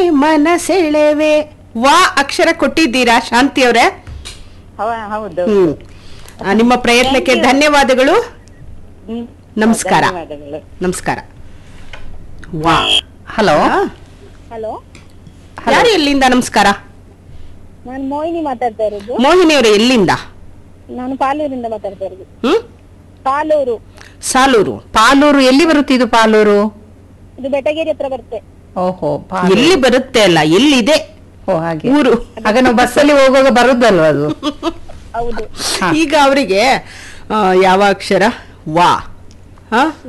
ಮನಸೆಳೆವೆ ವಾ ಅಕ್ಷರ ಕೊಟ್ಟಿದ್ದೀರಾ ಶಾಂತಿ ಅವರೇ ಹವ- ಹೌದು ಹ್ಮ್ ಆ, ನಿಮ್ಮ ಪ್ರಯತ್ನಕ್ಕೆ Thank you. ಧನ್ಯವಾದಗಳು ಹ್ಮ್. ನಮಸ್ಕಾರ. ಧನ್ಯವಾದಗಳು ನಮಸ್ಕಾರ ವಾ ಹಲೋ ಹಲೋ ಯಾರು ಎಲ್ಲಿಂದ ನಮಸ್ಕಾರ ನಾನು ಮೋಹಿನಿ ಮಾತಾಡ್ತಾ ಇರೋದು ಮೋಹಿನಿ ಅವರು ಎಲ್ಲಿಂದ ನಾನು ಪಾಲೂರಿಂದ ಮಾತಾಡ್ತಾ ಇರೋದು ಹ್ಮ್ ಪಾಲೂರು ಸಾಲೂರು ಪಾಲೂರು ಎಲ್ಲಿ ಬರುತ್ತೆ ಇದು ಪಾಲೂರು ಇದು ಬೆಟಗೇರಿ ಹತ್ರ ಬರುತ್ತೆ ಓಹೋ ಎಲ್ಲಿ ಬರುತ್ತೆ ಅಲ್ಲ ಎಲ್ಲಿದೆ ಓ ಹಾಗೆ ಊರು ಆಗ ನಾವು ಬಸ್ಸಲ್ಲಿ ಹೋಗುವಾಗ ಬರುದಲ್ವಾ ಅದು ಹೌದು ಹಾ. ಈಗ ಅವರಿಗೆ ಯಾವ ಅಕ್ಷರ ವಾ ಹ